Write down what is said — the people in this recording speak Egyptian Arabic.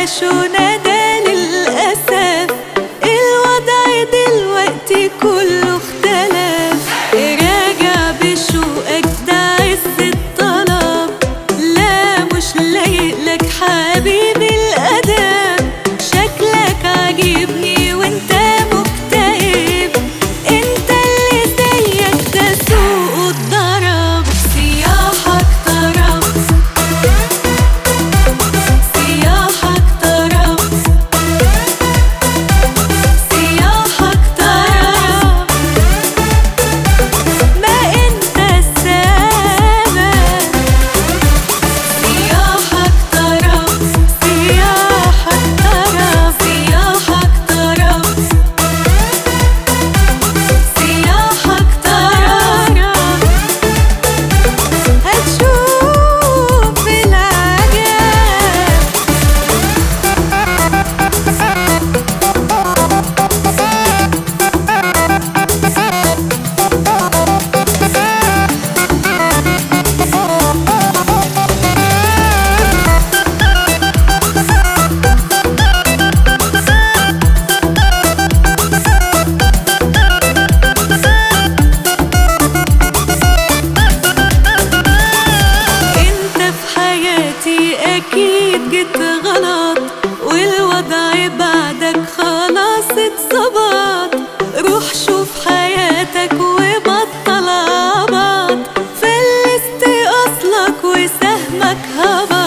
عاش ونادى للأسف الوضع دلوقتي كله اختلف راجع بشوقك ده عز الطلب لا مش لايقلك حبيبي الأدب شكلك عاجبني وانت مكتئب انت اللي زيك ده سوق الضرب صياحك طرب صياحك طرب صياحك طرب ما انت السبب صياحك طرب صياحك طرب صياحك طرب صياحك طرب هتشوف العجب انت في حياتي اكيد جيت غلط والوضع بعدك خلاص اتظبط روح شوف حياتك وبطل عبط فلست اصلك وسهمك هبط